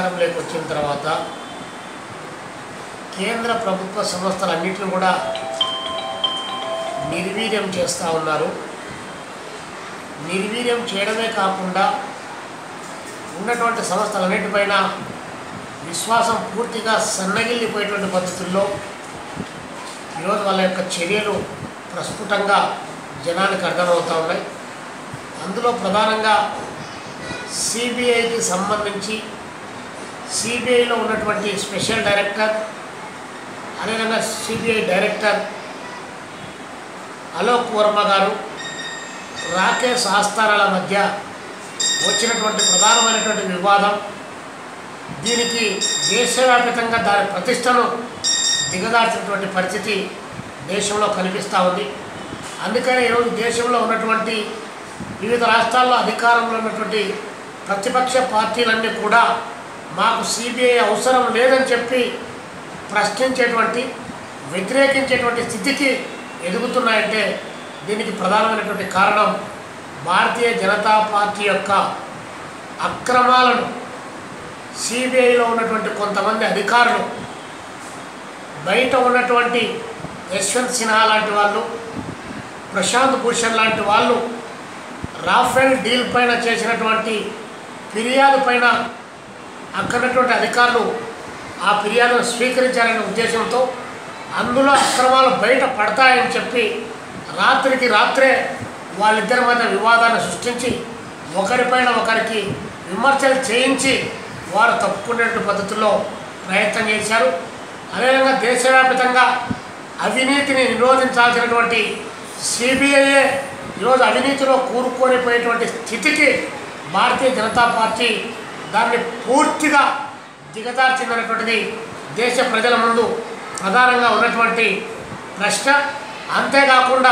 అధికారంలోకి వచ్చిన తర్వాత కేంద్ర ప్రభుత్వ సంస్థలన్నింటిని కూడా నిర్వీర్యం చేస్తూ ఉన్నారు నిర్వీర్యం చేయడమే కాకుండా ఉన్నటువంటి సంస్థలన్నిటిపైన విశ్వాసం పూర్తిగా సన్నగిల్లిపోయేటువంటి పద్ధతుల్లో ఈరోజు వాళ్ళ యొక్క చర్యలు ప్రస్ఫుటంగా జనానికి అర్థమవుతూ ఉన్నాయి అందులో ప్రధానంగా సిబిఐకి సంబంధించి సిబిఐలో ఉన్నటువంటి స్పెషల్ డైరెక్టర్ అదేవిధంగా సిబిఐ డైరెక్టర్ అలోక్ వర్మ గారు రాకేష్ ఆస్థానాల మధ్య వచ్చినటువంటి ప్రధానమైనటువంటి వివాదం దీనికి దేశవ్యాప్తంగా దాని ప్రతిష్టను దిగదార్చినటువంటి పరిస్థితి దేశంలో కనిపిస్తూ ఉంది అందుకని ఈరోజు దేశంలో ఉన్నటువంటి వివిధ రాష్ట్రాల్లో అధికారంలో ఉన్నటువంటి ప్రతిపక్ష పార్టీలన్నీ కూడా మాకు సిబిఐ అవసరం లేదని చెప్పి ప్రశ్నించేటువంటి వ్యతిరేకించేటువంటి స్థితికి ఎదుగుతున్నాయంటే దీనికి ప్రధానమైనటువంటి కారణం భారతీయ జనతా పార్టీ యొక్క అక్రమాలను సిబిఐలో ఉన్నటువంటి కొంతమంది అధికారులు బయట ఉన్నటువంటి యశ్వంత్ సిన్హా లాంటి వాళ్ళు ప్రశాంత్ భూషణ్ లాంటి వాళ్ళు రాఫెల్ డీల్ పైన చేసినటువంటి ఫిర్యాదు పైన అక్కడటువంటి అధికారులు ఆ ఫిర్యాదును స్వీకరించాలనే ఉద్దేశంతో అందులో అక్రమాలు బయట పడతాయని చెప్పి రాత్రికి రాత్రే వాళ్ళిద్దరి మధ్య వివాదాన్ని సృష్టించి ఒకరిపైన ఒకరికి విమర్శలు చేయించి వారు తప్పుకునేటువంటి పద్ధతుల్లో ప్రయత్నం చేశారు అదేవిధంగా దేశవ్యాప్తంగా అవినీతిని నిరోధించాల్సినటువంటి సిబిఐఏ ఈరోజు అవినీతిలో కూరుకొనిపోయేటువంటి స్థితికి భారతీయ జనతా పార్టీ దాన్ని పూర్తిగా దిగజార్చిందనేటువంటిది దేశ ప్రజల ముందు ప్రధానంగా ఉన్నటువంటి ప్రశ్న అంతేకాకుండా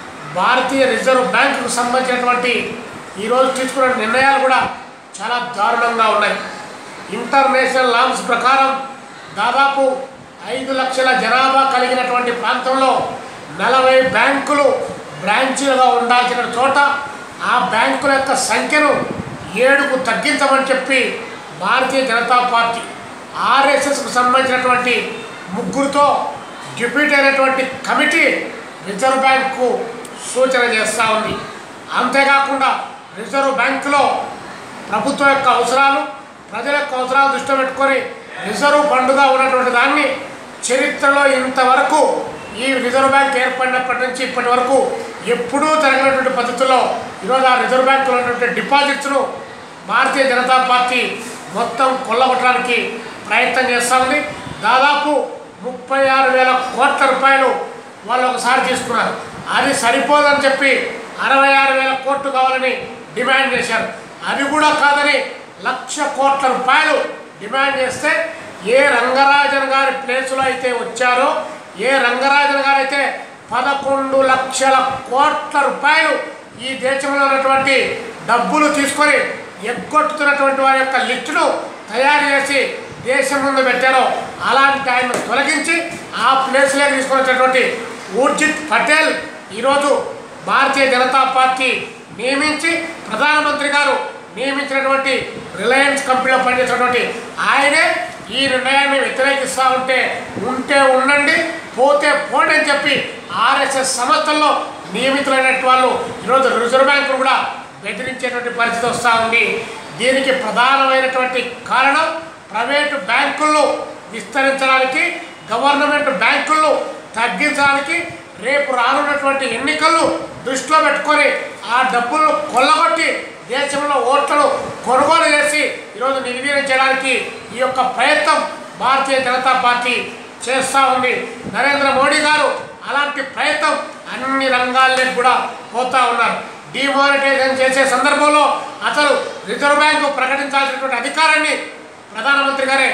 భారతీయ రిజర్వ్ బ్యాంకుకు సంబంధించినటువంటి ఈరోజు తీసుకున్న నిర్ణయాలు కూడా చాలా దారుణంగా ఉన్నాయి ఇంటర్నేషనల్ లాంగ్స్ ప్రకారం దాదాపు ఐదు లక్షల జనాభా కలిగినటువంటి ప్రాంతంలో నలభై బ్యాంకులు బ్రాంచీలుగా ఉండాల్సిన చోట ఆ బ్యాంకుల యొక్క సంఖ్యను ఏడుకు తగ్గించమని చెప్పి భారతీయ జనతా పార్టీ ఆర్ఎస్ఎస్కు సంబంధించినటువంటి ముగ్గురితో డిప్యూటీ అయినటువంటి కమిటీ రిజర్వ్ బ్యాంకు సూచన చేస్తూ ఉంది అంతేకాకుండా రిజర్వ్ బ్యాంకులో ప్రభుత్వం యొక్క అవసరాలు ప్రజల యొక్క అవసరాలు దృష్టిలో పెట్టుకొని రిజర్వ్ ఫండ్గా ఉన్నటువంటి దాన్ని చరిత్రలో ఇంతవరకు ఈ రిజర్వ్ బ్యాంక్ ఏర్పడినప్పటి నుంచి ఇప్పటి వరకు ఎప్పుడూ జరగినటువంటి పద్ధతిలో ఈరోజు ఆ రిజర్వ్ బ్యాంకులో ఉన్నటువంటి డిపాజిట్స్ను భారతీయ జనతా పార్టీ మొత్తం కొల్లగొట్టడానికి ప్రయత్నం చేస్తూ ఉంది దాదాపు ముప్పై ఆరు వేల కోట్ల రూపాయలు వాళ్ళు ఒకసారి తీసుకున్నారు అది సరిపోదని చెప్పి అరవై ఆరు వేల కోట్లు కావాలని డిమాండ్ చేశారు అది కూడా కాదని లక్ష కోట్ల రూపాయలు డిమాండ్ చేస్తే ఏ రంగరాజన్ గారి ప్లేసులో అయితే వచ్చారో ఏ రంగరాజన్ గారు అయితే పదకొండు లక్షల కోట్ల రూపాయలు ఈ దేశంలో ఉన్నటువంటి డబ్బులు తీసుకొని ఎగ్గొట్టుతున్నటువంటి వారి యొక్క లిస్టును తయారు చేసి దేశం ముందు పెట్టారో అలాంటి ఆయన తొలగించి ఆ ప్లేస్లో తీసుకొని వచ్చినటువంటి ఊర్జిత్ పటేల్ ఈరోజు భారతీయ జనతా పార్టీ నియమించి ప్రధానమంత్రి గారు నియమించినటువంటి రిలయన్స్ కంపెనీలో పనిచేసినటువంటి ఆయనే ఈ నిర్ణయాన్ని వ్యతిరేకిస్తూ ఉంటే ఉంటే ఉండండి పోతే పోండి అని చెప్పి ఆర్ఎస్ఎస్ సంస్థల్లో నియమితులైనటువంటి వాళ్ళు ఈరోజు రిజర్వ్ బ్యాంకును కూడా బెదిరించేటువంటి పరిస్థితి వస్తూ ఉంది దీనికి ప్రధానమైనటువంటి కారణం ప్రైవేటు బ్యాంకులను విస్తరించడానికి గవర్నమెంట్ బ్యాంకులను తగ్గించడానికి రేపు రానున్నటువంటి ఎన్నికలు దృష్టిలో పెట్టుకొని ఆ డబ్బులను కొల్లగొట్టి దేశంలో ఓట్లను కొనుగోలు చేసి ఈరోజు నిర్వీర్యం చేయడానికి ఈ యొక్క ప్రయత్నం భారతీయ జనతా పార్టీ చేస్తూ ఉంది నరేంద్ర మోడీ గారు అలాంటి ప్రయత్నం అన్ని రంగాల్లోకి కూడా పోతా ఉన్నారు డిమానిటైజేషన్ చేసే సందర్భంలో అసలు రిజర్వ్ బ్యాంకు ప్రకటించాల్సినటువంటి అధికారాన్ని ప్రధానమంత్రి గారే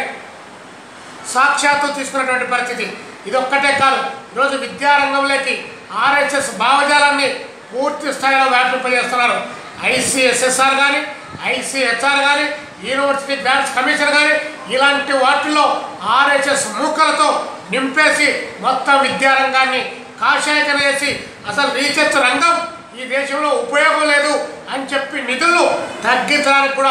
సాక్షాత్తు తీసుకున్నటువంటి పరిస్థితి ఇది ఒక్కటే కాదు ఈరోజు విద్యారంగంలోకి ఆర్హెచ్ఎస్ భావజాలాన్ని పూర్తి స్థాయిలో వ్యాపింపజేస్తున్నారు ఐసీఎస్ఎస్ఆర్ కానీ ఐసీహెచ్ఆర్ కానీ యూనివర్సిటీ గ్రాంట్స్ కమిషన్ కానీ ఇలాంటి వాటిల్లో ఆర్హెచ్ఎస్ మూకలతో నింపేసి మొత్తం విద్యారంగాన్ని కాషాయకన చేసి అసలు రీసెర్చ్ రంగం ఈ దేశంలో ఉపయోగం లేదు అని చెప్పి నిధులు తగ్గించడానికి కూడా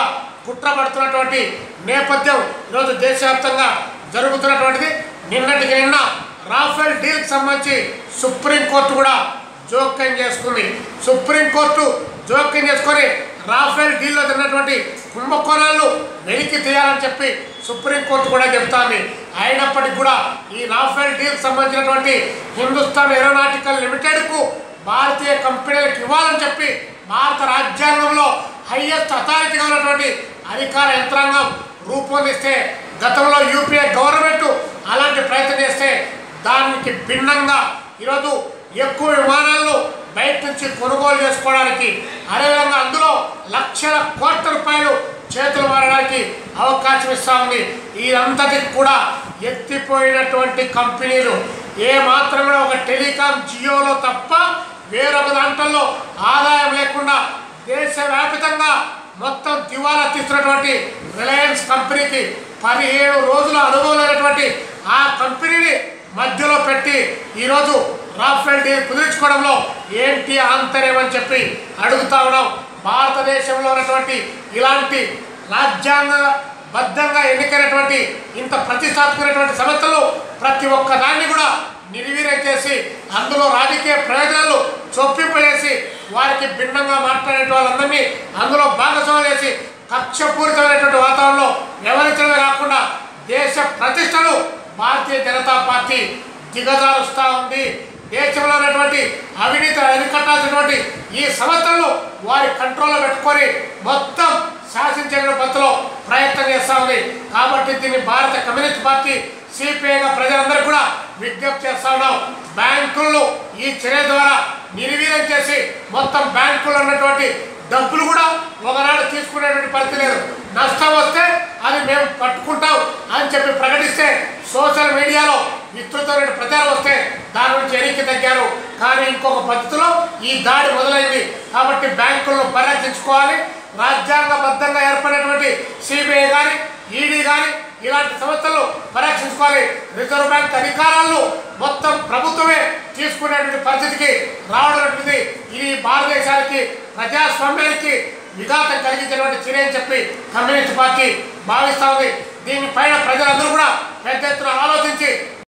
కుట్రపడుతున్నటువంటి నేపథ్యం ఈరోజు దేశవ్యాప్తంగా జరుగుతున్నటువంటిది నిన్నటికి నిన్న రాఫెల్ డీల్కి సంబంధించి సుప్రీంకోర్టు కూడా జోక్యం చేసుకుంది సుప్రీంకోర్టు జోక్యం చేసుకొని రాఫెల్ డీల్లో జరిగినటువంటి కుంభకోణాలను వెలికి తీయాలని చెప్పి సుప్రీంకోర్టు కూడా చెప్తాంది అయినప్పటికీ కూడా ఈ రాఫెల్ డీల్కి సంబంధించినటువంటి హిందుస్థాన్ ఏరోనాటికల్ లిమిటెడ్కు భారతీయ కంపెనీలకు ఇవ్వాలని చెప్పి భారత రాజ్యాంగంలో హైయెస్ట్ అథారిటీగా ఉన్నటువంటి అధికార యంత్రాంగం రూపొందిస్తే గతంలో యూపీఏ గవర్నమెంట్ అలాంటి ప్రయత్నం చేస్తే దానికి భిన్నంగా ఈరోజు ఎక్కువ విమానాలను బయట నుంచి కొనుగోలు చేసుకోవడానికి అదేవిధంగా అందులో లక్షల కోట్ల రూపాయలు చేతులు మారడానికి అవకాశం ఇస్తా ఉంది ఇదంతటికి కూడా ఎత్తిపోయినటువంటి కంపెనీలు ఏ మాత్రం కూడా ఒక టెలికాం జియోలో తప్ప వేరొక దాంట్లో ఆదాయం లేకుండా దేశవ్యాప్తంగా మొత్తం దివాలా తీస్తున్నటువంటి రిలయన్స్ కంపెనీకి పదిహేడు రోజుల అనుభవమైనటువంటి ఆ కంపెనీని మధ్యలో పెట్టి ఈరోజు రాఫెల్ డీల్ కుదుర్చుకోవడంలో ఏంటి ఆంతర్యం అని చెప్పి అడుగుతా ఉన్నాం భారతదేశంలో ఉన్నటువంటి ఇలాంటి రాజ్యాంగ బద్ధంగా ఎన్నికైనటువంటి ఇంత ప్రతిష్టాత్మకమైనటువంటి సంస్థలు ప్రతి ఒక్క దాన్ని కూడా నిర్వీర్యం చేసి అందులో రాజకీయ ప్రయోజనాలు చొప్పింపజేసి వారికి భిన్నంగా మాట్లాడే వాళ్ళందరినీ అందులో భాగస్వామ్యం చేసి కక్షపూరితమైనటువంటి వాతావరణంలో వ్యవహరించడమే కాకుండా దేశ ప్రతిష్టను భారతీయ జనతా పార్టీ దిగజారుస్తూ ఉంది దేశంలో ఉన్నటువంటి అవినీతి అరికట్టాల్సినటువంటి ఈ సంస్థలను వారి కంట్రోల్లో పెట్టుకొని మొత్తం శాసించే పద్ధతిలో ప్రయత్నం చేస్తా ఉంది కాబట్టి దీన్ని భారత కమ్యూనిస్ట్ పార్టీ సిపిఐగా ప్రజలందరూ కూడా విజ్ఞప్తి చేస్తా ఉన్నాం బ్యాంకులను ఈ చర్య ద్వారా నిర్వీర్యం చేసి మొత్తం బ్యాంకుల్లో ఉన్నటువంటి డబ్బులు కూడా ఒకనాడు తీసుకునేటువంటి పరిస్థితి లేదు నష్టం వస్తే అది మేము పట్టుకుంటాం అని చెప్పి ప్రకటిస్తే సోషల్ మీడియాలో విస్తృతమైన ప్రచారం వస్తే దాని నుంచి ఎనికి తగ్గారు కానీ ఇంకొక పద్ధతిలో ఈ దాడి మొదలైంది కాబట్టి బ్యాంకులను పరిరక్షించుకోవాలి రాజ్యాంగబద్ధంగా ఏర్పడినటువంటి సిబిఐ కానీ ఈడీ కానీ ఇలాంటి సంస్థలు పరీక్షించుకోవాలి రిజర్వ్ బ్యాంక్ అధికారాలను మొత్తం ప్రభుత్వమే తీసుకునేటువంటి పరిస్థితికి రావడం అనేటువంటిది ఇది భారతదేశానికి ప్రజాస్వామ్యానికి విఘాతం కలిగించినటువంటి చర్య అని చెప్పి కమ్యూనిస్ట్ పార్టీ భావిస్తా ఉంది దీనిపైన ప్రజలందరూ కూడా పెద్ద ఎత్తున ఆలోచించి